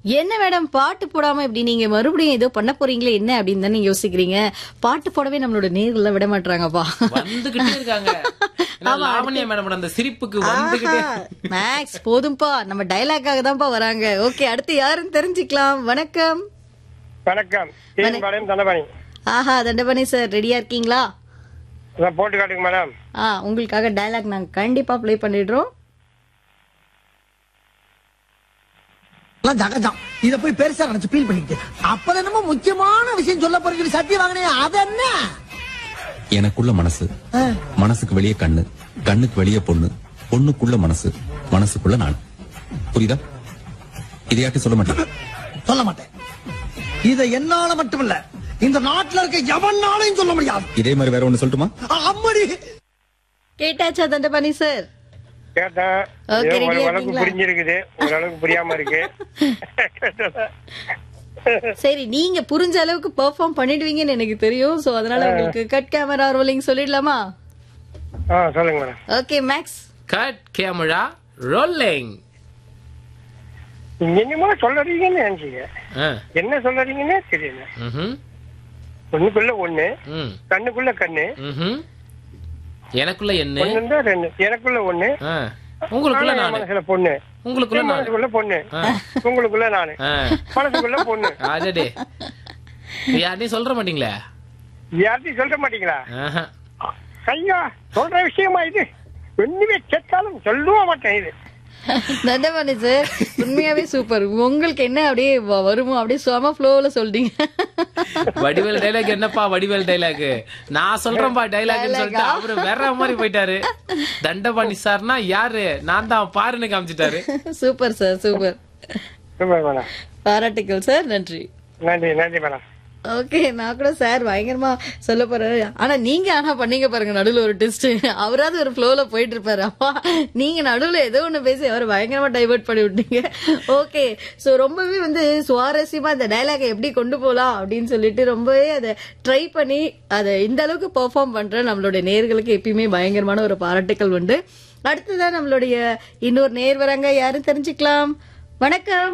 என்ன மேடம் பாட்டு போடாம இப்படி நீங்க மறுபடியும் ஏதோ பண்ண போறீங்களே என்ன அப்படின்னு தானே யோசிக்கிறீங்க பாட்டு போடவே நம்மளோட நேர்ல விட மாட்டாங்கப்பா வந்துகிட்டே இருக்காங்க ஏன்னா லாவண்யா மேடம் அந்த சிரிப்புக்கு வந்துகிட்டே மேக்ஸ் போதும்பா நம்ம டைலாக்காக தான்ப்பா வராங்க ஓகே அடுத்து யாருன்னு தெரிஞ்சுக்கலாம் வணக்கம் வணக்கம் தீன்பாளையம் தண்டபாணி ஆஹா தண்டபாணி சார் ரெடியா இருக்கீங்களா அதான் போட்டு காட்டுங்க மேடம் ஆ உங்களுக்காக டயலாக் நாங்க கண்டிப்பா ப்ளே பண்ணிடுறோம் எல்லாம் ஜகஜம் இத போய் பெருசா நினைச்சு ஃபீல் பண்ணிக்கிட்டு அப்ப என்னமோ முக்கியமான விஷயம் சொல்ல போறீங்க சத்தியம் வாங்கினே அது என்ன எனக்குள்ள மனசு மனசுக்கு வெளியே கண்ணு கண்ணுக்கு வெளியே பொண்ணு பொண்ணுக்குள்ள மனசு மனசுக்குள்ள நான் புரியுதா இதையாட்டி சொல்ல மாட்டேன் சொல்ல மாட்டேன் இத என்னால மட்டும் இல்ல இந்த நாட்டுல இருக்க எவனாலையும் சொல்ல முடியாது இதே மாதிரி வேற ஒண்ணு சொல்லட்டுமா அம்மடி கேட்டாச்சா தண்டபாணி சார் கேட்டேன் Okay, ஏதோ ready-ஆ ஓரளவுக்கு இருக்கீங்களா? புரிஞ்சிருக்குது ஓரளவுக்கு புரியாம இருக்கு சரி நீங்க புரிஞ்ச அளவுக்கு பெர்ஃபார்ம் பண்ணிடுவீங்கன்னு எனக்கு தெரியும் சோ அதனால உங்களுக்கு கட் கேமரா ரோலிங் சொல்லிடலாமா ஆ சொல்லுங்க madam okay max cut camera rolling நீங்க என்னமோ சொல்றீங்கன்னு நினைச்சீங்க என்ன சொல்றீங்கன்னே தெரியல ஒண்ணுக்குள்ள ஒண்ணு ம் கண்ணுக்குள்ள கண்ணு ம்ஹும். எனக்குள்ள என்ன ஒண்ணு இருந்தா ரெண்டு எனக்குள்ள ஒண்ணு ஆ. உங்களுக்குள்ள ஆனா என் நானு மனசுல பொண்ணு உங்களுக்குள்ள என் நானு மனசுக்குள்ள பொண்ணு உங்களுக்குள்ள நானு ஆ. மனசுக்குள்ள பொண்ணு அடடே யார்ட்டையும் சொல்ற மாட்டீங்களே யார்ட்டையும் சொல்ல மாட்டீங்களா ஆஹா. ஐயா சொல்ற விஷயமா இது ஒண்ணுமே கேட்டாலும் சொல்லவும் மாட்டேன் இது தண்டபாணி சார் உண்மையாவே சூப்பர் உங்களுக்கு என்ன அப்படியே வ- வருமோ அப்படியே சும ஃப்ளோல சொல்றீங்க வடிவேல் டைலாக் என்னப்பா வடிவேல் டைலாக் நான் சொல்றேன்பா டைலாக்னு சொல்லிட்டு அவரு வேற மாதிரி போயிட்டாரு தண்டபாணி சார்னா யாரு நான் தான் பாருன்னு காமிச்சிட்டாரு super sir super super madam பாராட்டுக்கள் சார் நன்றி நன்றி நன்றி மேடம் ஓகே நான் கூட சார் பயங்கரமா சொல்ல போறாரு ஆனா நீங்க ஆனா பண்ணீங்க பாருங்க நடுவுல ஒரு டெஸ்ட் அவராவது ஒரு ஃப்ளோல போயிட்டு இருப்பாரு அப்பா நீங்க நடுவுல ஏதோ ஒண்ணு பேசி அவர் பயங்கரமா டைவர்ட் பண்ணி விட்டீங்க ஓகே சோ ரொம்பவே வந்து சுவாரஸ்யமா இந்த டைலாக எப்படி கொண்டு போலாம் அப்படின்னு சொல்லிட்டு ரொம்பவே அதை ட்ரை பண்ணி அதை இந்த அளவுக்கு பெர்ஃபார்ம் பண்ற நம்மளுடைய நேர்களுக்கு எப்பயுமே பயங்கரமான ஒரு பாராட்டுக்கள் உண்டு அடுத்ததான் நம்மளுடைய இன்னொரு நேர் வராங்க யாரும் தெரிஞ்சுக்கலாம் வணக்கம்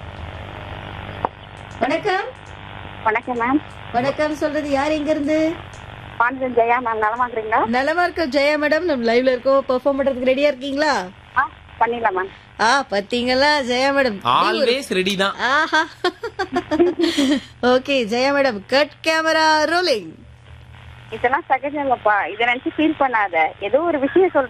வணக்கம் வணக்கம் மேம் வணக்கம் சொல்றது யார் எங்க இருந்து பாண்டியன் ஜெயா மேம் நலமா இருக்கிறீங்களா நலமா இருக்கோம் ஜெயா மேடம் நம்ம லைவ்ல இருக்கோம் பெர்ஃபார்ம் பண்றதுக்கு ரெடியா இருக்கீங்களா ஆ பண்ணிடலாம் மேம் ஆ பாத்தீங்களா ஜெயா மேடம் ஆல்வேஸ் ரெடி தான் ஆஹா okay Jaya madam cut camera rolling இதெல்லாம் சகஜம் இல்லப்பா இதை நினைச்சு ஃபீல் பண்ணாத ஏதோ ஒரு விஷயம் சொல்ற